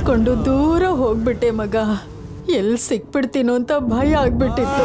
ಎತ್ಕೊಂಡು ದೂರ ಹೋಗ್ಬಿಟ್ಟೆ ಮಗ ಎಲ್ಲಿ ಸಿಕ್ಬಿಡ್ತೀನೋ ಅಂತ ಭಯ ಆಗ್ಬಿಟ್ಟಿತ್ತು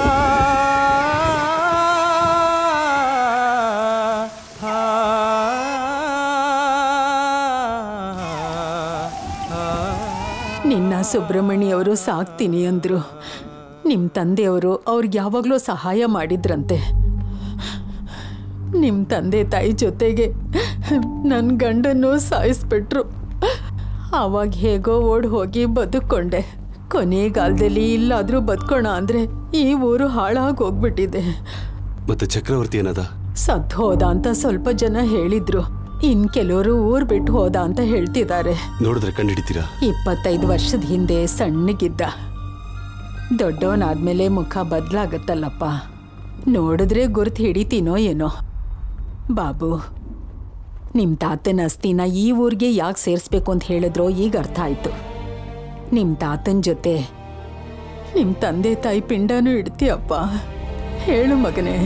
ನಿನ್ನ ಸುಬ್ರಹ್ಮಣ್ಯವರು ಸಾಕ್ತೀನಿ ಅಂದ್ರು ನಿಮ್ಮ ತಂದೆಯವರು ಅವ್ರಿಗೆ ಯಾವಾಗಲೂ ಸಹಾಯ ಮಾಡಿದ್ರಂತೆ ನಿಮ್ಮ ತಂದೆ ತಾಯಿ ಜೊತೆಗೆ ನನ್ನ ಗಂಡನ್ನು ಸಾಯಿಸ್ಬಿಟ್ರು ಆವಾಗ ಹೇಗೋ ಓಡ್ ಹೋಗಿ ಬದುಕೊಂಡೆ ಕೊನೆಗಾಲದಲ್ಲಿ ಇಲ್ಲಾದರೂ ಬದುಕೋಣ ಅಂದರೆ ಈ ಊರು ಹಾಳಾಗಿ ಹೋಗ್ಬಿಟ್ಟಿದೆ ಮತ್ತೆ ಚಕ್ರವರ್ತಿ ಏನದ ಸತ್ ಹೋದ ಅಂತ ಸ್ವಲ್ಪ ಜನ ಹೇಳಿದ್ರು ಇನ್ ಕೆಲವರು ಊರ್ ಬಿಟ್ಟು ಹೋದ ಅಂತ ಹೇಳ್ತಿದ್ದಾರೆ ನೋಡಿದ್ರೆ ಕಂಡಿಡಿತೀರಾ ಇಪ್ಪತ್ತೈದು ವರ್ಷದ ಹಿಂದೆ ಸಣ್ಣಗಿದ್ದ ದೊಡ್ಡವನಾದ್ಮೇಲೆ ಮುಖ ಬದಲಾಗತ್ತಲ್ಲಪ್ಪ ನೋಡಿದ್ರೆ ಗುರ್ತು ಹಿಡಿತೀನೋ ಏನೋ ಬಾಬು ನಿಮ್ಮ ತಾತನ ಅಸ್ತಿನ ಈ ಊರಿಗೆ ಯಾಕೆ ಸೇರಿಸ್ಬೇಕು ಅಂತ ಹೇಳಿದ್ರೋ ಈಗ ಅರ್ಥ ಆಯ್ತು ನಿಮ್ಮ ತಾತನ ಜೊತೆ ನಿಮ್ಮ ತಂದೆ ತಾಯಿ ಪಿಂಡನೂ ಇಡ್ತೀಯಪ್ಪ ಹೇಳು ಮಗನೇ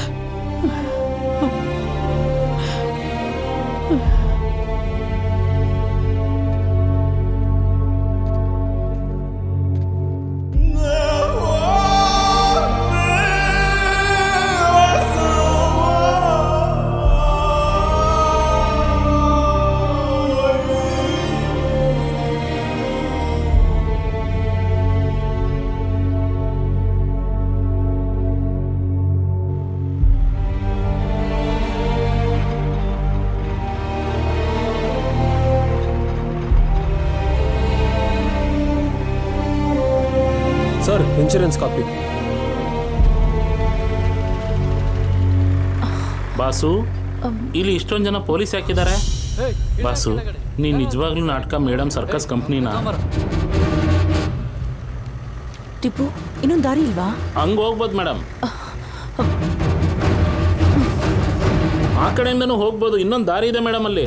ಸರ್ ಇನ್ಶೂರೆನ್ಸ್ ಕಾಪಿ ಬಾಸು ಇಲ್ಲಿ ಇಷ್ಟೊಂದು ಜನ ಪೊಲೀಸ್ ಹಾಕಿದ್ದಾರೆ ಬಾಸು ನೀನ್ ನಿಜವಾಗ್ಲೂ ನಾಟಕ ಮೇಡಮ್ ಸರ್ಕಸ್ ಕಂಪ್ನಿನ ಟಿಪ್ಪು ಇನ್ನೊಂದು ದಾರಿ ಇಲ್ವಾ ಹಂಗ ಹೋಗ್ಬೋದು ಮೇಡಮ್ ಆ ಕಡೆಯಿಂದನೂ ಹೋಗ್ಬೋದು ಇನ್ನೊಂದು ದಾರಿ ಇದೆ ಮೇಡಮ್ ಅಲ್ಲಿ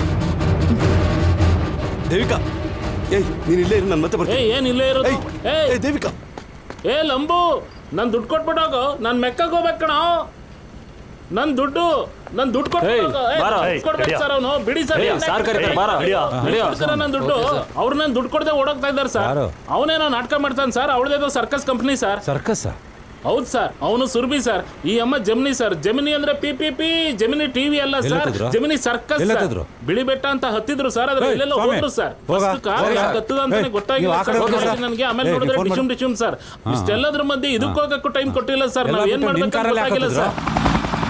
ದೇವಿಕಾ ಏಯ್ ನೀನ್ ಇಲ್ಲೇ ಇರು ನನ್ನ ಮತ್ತೆ ಏ ಬರ್ತೀನಿ ಏನ್ ಇಲ್ಲೇ ಇರೋದು ಏಯ್, ಏಯ್ ಏಯ್ ದೇವಿಕಾ ಏ ಲಂಬು ನನ್ ದುಡ್ಡು ಕೊಟ್ಬಿಟ್ಟೋಗು ನನ್ ಮೆಕ್ಕಗ್ ಹೋಗ್ಬೇಕು ಕಣ ನನ್ ದುಡ್ಡು ನನ್ ದುಡ್ಡು ಕೊಟ್ಬಿಟ್ಟು ಕೊಡ್ಬೇಕು ಸರ್ ಅವನು ಬಿಡಿ ಸರ್ ಸಾರ್ ಕರೀತಾರೆ, ಬಾರ. ನಡಿಯೋ. ಸರ್ ನನ್ ದುಡ್ಡು ಅವ್ರು ನನ್ ದುಡ್ಡು ಕೊಡದೆ ಓಡೋಗ್ತಾ ಇದ್ದಾರೆ ಸರ್ ಯಾರು? ಅವನೇನೋ ನಾಟಕ ಮಾಡ್ತಾನೆ ಸರ್ ಅವಳದೇದೋ ಸರ್ಕಸ್ ಕಂಪ್ನಿ ಸರ್ ಸರ್ಕಸ್ ಹೌದು ಸರ್ ಅವನು ಸುರ್ಬಿ ಸರ್ ಈ ಅಮ್ಮ ಜಮಿನಿ ಸರ್ ಜಮಿನಿ ಅಂದ್ರೆ P P P Gemini TV ಅಲ್ಲ ಸರ್ ಎಲ್ಲತ್ತಿದ್ರು? ಜಮಿನಿ ಸರ್ಕಸ್ ಎಲ್ಲತ್ತಿದ್ರು? ಬಿಳಿ ಬೆಟ್ಟ ಅಂತ ಹತ್ತಿದ್ರು ಸರ್ ಅದ್ರ ಏಯ್, ಎಲ್ಲೆಲ್ಲ ಸ್ವಾಮಿ, ಹೋದ್ರು ಸರ್ ಹೋಗ, ಫಸ್ಟ್ ಕಾರ್ ಹೋಗ. ಯಾಕೆ ಹತ್ತದ ಅಂತಾನೆ ಏಯ್, ಗೊತ್ತಾಗಿಲ್ಲ ನೀವು ಆ ಕಡೆ ಸರ್ ಹೋಗಿ ಸರ್. ನನಗೆ ಆಮೇಲೆ ಏಯ್, ನೋಡಿದ್ರೆ ನೀವು ಫೋನ್ ಡಿಶುಮ್ ಮಾಡಿ. ಡಿಶುಮ್ ಸರ್ ಇಷ್ಟೆಲ್ಲದ್ರ ಮಧ್ಯೆ ಇದಕ್ಕೆ ಹೋಗಕ್ಕೂ ಟೈಮ್ ಕೊಟ್ಟಿಲ್ಲ ಸರ್ ಎಲ್ಲ ನಾವ್ ಏನ್ ಬಿಟ್ಟು ನಿನ್ ಮಾಡ್ಬೇಕು ಕಾರಲ್ಲಿ ಗೊತ್ತಾಗಿಲ್ಲ ಸರ್ ಹಾಕೋತಿದ್ರು?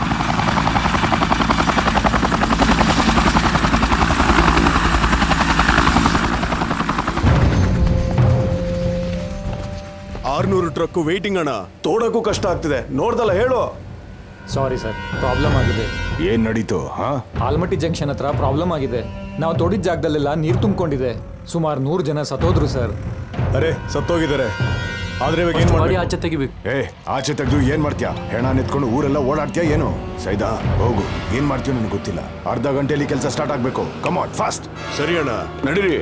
ಆರ್ನೂರು ಟ್ರಕ್ ವೇಟಿಂಗ್ ಅಣ್ಣ ತೋಡಕ್ಕೂ ಕಷ್ಟ ಆಗ್ತಿದೆ ನೋಡ್ದಲ್ಲ ಹೇಳು ಸಾರಿ ಸರ್ ಪ್ರಾಬ್ಲಮ್ ಆಗಿದೆ ಏನ್ ನಡೀತು ಹಾ ಆಲ್ಮಟ್ಟಿ ಜಂಕ್ಷನ್ ಹತ್ರ ಪ್ರಾಬ್ಲಮ್ ಆಗಿದೆ ನಾವು ತೋಡಿದ ಜಾಗದಲ್ಲೆಲ್ಲ ನೀರು ತುಂಬಿಕೊಂಡಿದೆ ಸುಮಾರು ನೂರು ಜನ ಸತ್ತೋದ್ರು ಸರ್ ಅರೆ ಸತ್ತೋಗಿದ್ದಾರೆ ಆದ್ರೆ ಇವಾಗ ಏನ್ ಗಾಡಿ ಮಾಡಿ ಆಚೆ ತೆಗಿಬೇಕು ಏ ಆಚೆ ತೆಗ್ದು ಏನ್ ಮಾಡ್ತೀಯಾ ಹೆಣ ನಿತ್ಕೊಂಡು ಊರೆಲ್ಲ ಓಡಾಡ್ತೀಯಾ ಏನು ಸೈದಾ ಹೋಗು ಏನ್ ಮಾಡ್ತೀಯೋ ನನಗೆ ಗೊತ್ತಿಲ್ಲ ಅರ್ಧ ಗಂಟೆಯಲ್ಲಿ ಕೆಲಸ ಸ್ಟಾರ್ಟ್ ಆಗ್ಬೇಕು ಕಮಾನ್ ಫಾಸ್ಟ್ ಸರಿ ಅಣ್ಣ ನಡೀರಿ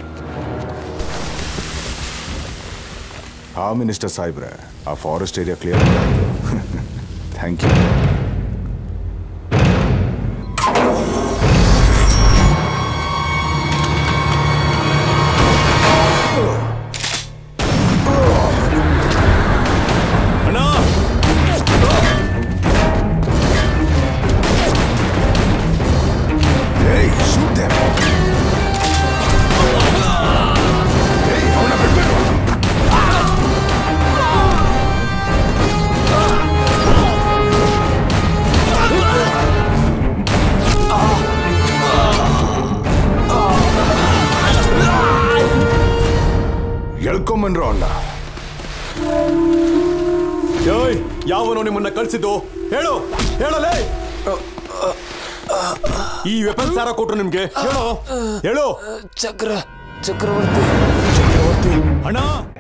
ಹಾ ಮಿನಿಸ್ಟರ್ ಸಾಹೇಬ್ರೆ ಆ forest area clear thank you ಅಣ್ಣ ಏಯ್ shoot them. ಏಯ್, ಅವ್ನ ಬಿಡ್ಬೇಡ್ರು. ಎಳ್ಕೊಂಬನ್ರು ಅವನ್ನ ಯೋಯ್ ಯಾವನೋ ನಿಮ್ಮನ್ನ ಕಳ್ಸಿದ್ದು ಹೇಳು ಹೇಳಲೇ ಈ ವೆಪನ್ಸ್ ಯಾರ ಕೊಟ್ರು ನಿಮ್ಗೆ ಹೇಳು ಹೇಳು ಚಕ್ರ ಚಕ್ರವರ್ತಿ ಅಣ್ಣ